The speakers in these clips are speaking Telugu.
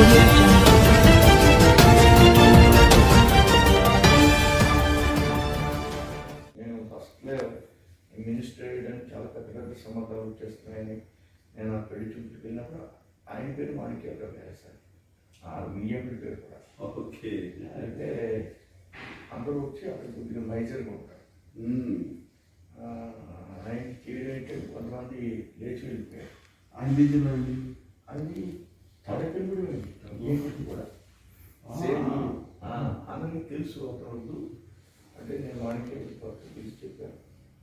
audio jungle. నేను ఫస్ట్లో మినిస్టర్ అయ్యడానికి చాలా పెద్ద పెద్ద సంబంధాలు వచ్చేస్తున్నాయని నేను ఆ పెళ్లి చూపుకి వెళ్ళినప్పుడు ఆయన పేరు మాణిక్యాలరావు గారు సార్ ఆ వియ్యంకుడి పేరు కూడా ఓకే అయితే అందరూ వచ్చి అక్కడ కొద్దిగా మైజర్గా ఉంటారు మ్మ్. ఆ, ఆయనకి చేయడానికి కొంతమంది లేచి వెళ్ళిపోయారు ఆయన దిద్దులండి అది తడకలు కూడా వియ్యంకుడికి కూడా సేమ్ ఆ, అందరికీ తెలుసు ఒకరోజు అంటే నేను వాడికి పిలిచి చెప్పాను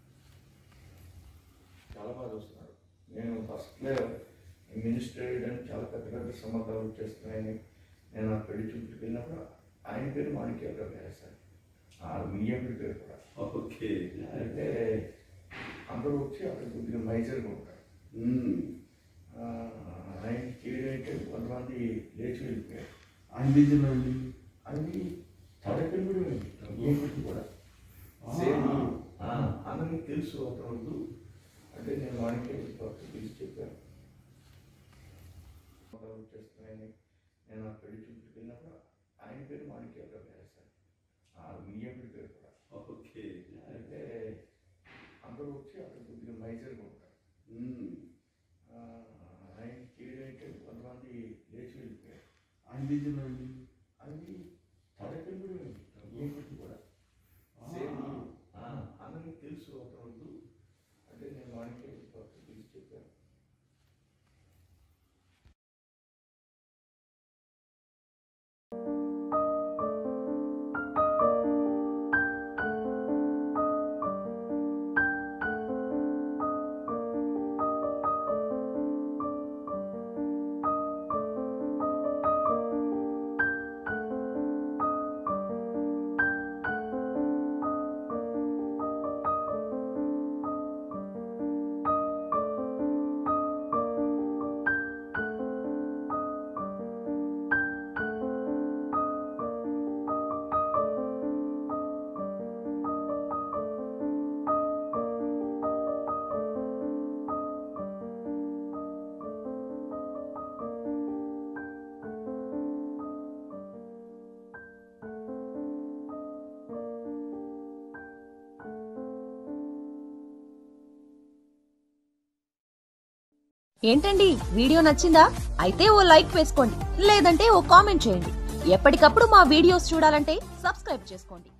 చాలా బాగా చూస్తున్నారు నేను ఫస్ట్లో మినిస్టర్ అయ్యడానికి చాలా పెద్ద పెద్ద సంబంధాలు వచ్చేస్తున్నాయని నేను ఆ పెళ్లి చూపుకి వెళ్ళినప్పుడు ఆయన పేరు మాణిక్యాలరావు గారు సార్ ఆ వియ్యంకుడి పేరు కూడా ఓకే అయితే అందరూ వచ్చి అక్కడ కొద్దిగా మైజర్గా ఉంటారు మ్మ్. ఆ, ఆయనకి చేయడానికి కొంతమంది లేచి వెళ్ళిపోయారు ఆయన దిద్దులండి అది తడకలు కూడా వియ్యంకుడికి కూడా సేమ్ ఆ, అందరికీ తెలుసు ఒకరోజు అంటే నేను వాడికి పిలిచి చెప్పాను మొదలు వచ్చేస్తున్నాయని నేను ఆ పెళ్లి చూపుకి వెళ్ళినప్పుడు ఆయన పేరు మాణిక్యాలరావు గారు సార్ ఆ వియ్యంకుడి పేరు కూడా ఓకే అయితే అందరూ వచ్చి అక్కడ కొద్దిగా మైజర్గా ఉంటారు మ్మ్. ఆ, ఆయనకి చేయడానికి కొంతమంది లేచి వెళ్ళిపోయారు ఆయన దిద్దులండి అది తడకలు కూడా వియ్యంకుడికి కూడా సేమ్ ఆ, అందరికీ తెలుసు ఒకరోజు అంటే నేను వాడికి పిలిచి చెప్పాను ఏంటండి వీడియో నచ్చిందా అయితే ఓ లైక్ వేసుకోండి లేదంటే ఓ కామెంట్ చేయండి ఎప్పటికప్పుడు మా వీడియోస్ చూడాలంటే సబ్స్క్రైబ్ చేసుకోండి